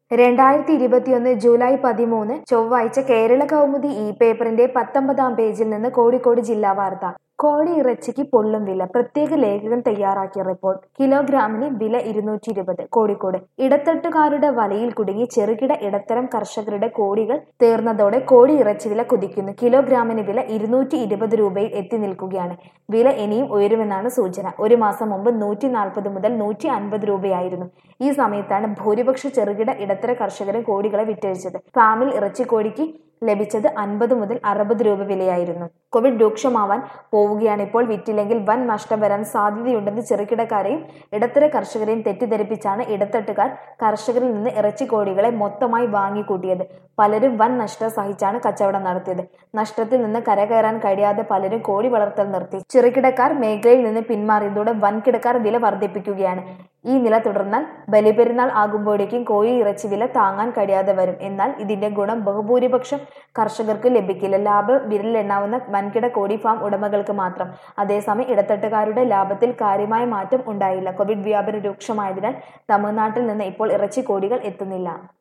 രണ്ടായിരത്തി ഇരുപത്തിയൊന്ന് ജൂലൈ പതിമൂന്ന് ചൊവ്വാഴ്ച കേരള കൗമുദി ഇ പേപ്പറിന്റെ പത്തൊമ്പതാം പേജിൽ നിന്ന് കോഴിക്കോട് ജില്ലാ വാർത്ത കോഴി ഇറച്ചിക്ക് പൊള്ളും വില പ്രത്യേക ലേഖകൻ തയ്യാറാക്കിയ റിപ്പോർട്ട് കിലോഗ്രാമിന് വില ഇരുന്നൂറ്റി ഇരുപത് കോഴിക്കോട് ഇടത്തട്ടുകാരുടെ വലയിൽ കുടുങ്ങി ചെറുകിട ഇടത്തരം കർഷകരുടെ കോടികൾ തീർന്നതോടെ കോഴി ഇറച്ചി വില കുതിക്കുന്നു കിലോഗ്രാമിന് വില ഇരുന്നൂറ്റി ഇരുപത് രൂപയിൽ എത്തി നിൽക്കുകയാണ് വില ഇനിയും ഉയരുമെന്നാണ് സൂചന ഒരു മാസം മുമ്പ് നൂറ്റി നാൽപ്പത് മുതൽ നൂറ്റി അൻപത് രൂപയായിരുന്നു ഈ സമയത്താണ് ഭൂരിപക്ഷ ചെറുകിട ഇടത്തര കർഷകരും കോടികളെ വിറ്റഴിച്ചത് ഫാമിൽ ഇറച്ചിക്കോടിക്ക് ലഭിച്ചത് അൻപത് മുതൽ അറുപത് രൂപ വിലയായിരുന്നു കോവിഡ് രൂക്ഷമാവാൻ പോവുകയാണ് ഇപ്പോൾ വിറ്റില്ലെങ്കിൽ വൻ നഷ്ടം വരാൻ സാധ്യതയുണ്ടെന്ന് ചെറുകിടക്കാരെയും ഇടത്തര കർഷകരെയും തെറ്റിദ്ധരിപ്പിച്ചാണ് ഇടത്തട്ടുകാർ കർഷകരിൽ നിന്ന് ഇറച്ചിക്കോടികളെ മൊത്തമായി വാങ്ങിക്കൂട്ടിയത് പലരും വൻ നഷ്ടം സഹിച്ചാണ് കച്ചവടം നടത്തിയത് നഷ്ടത്തിൽ നിന്ന് കരകയറാൻ കഴിയാതെ പലരും കോഴി വളർത്തൽ നിർത്തി ചെറുകിടക്കാർ മേഖലയിൽ നിന്ന് പിന്മാറിയതോടെ വൻകിടക്കാർ വില വർദ്ധിപ്പിക്കുകയാണ് ഈ നില തുടർന്നാൽ ബലിപെരുന്നാൾ ആകുമ്പോഴേക്കും കോഴി ഇറച്ചി വില താങ്ങാൻ കഴിയാതെ വരും എന്നാൽ ഇതിന്റെ ഗുണം ബഹുഭൂരിപക്ഷം കർഷകർക്ക് ലഭിക്കില്ല ലാഭം വിരലിലെണ്ണാവുന്ന വൻകിട കോഴി ഫാം ഉടമകൾക്ക് മാത്രം അതേസമയം ഇടത്തട്ടുകാരുടെ ലാഭത്തിൽ കാര്യമായ മാറ്റം ഉണ്ടായില്ല കോവിഡ് വ്യാപനം രൂക്ഷമായതിനാൽ തമിഴ്നാട്ടിൽ നിന്ന് ഇപ്പോൾ ഇറച്ചി കോടികൾ എത്തുന്നില്ല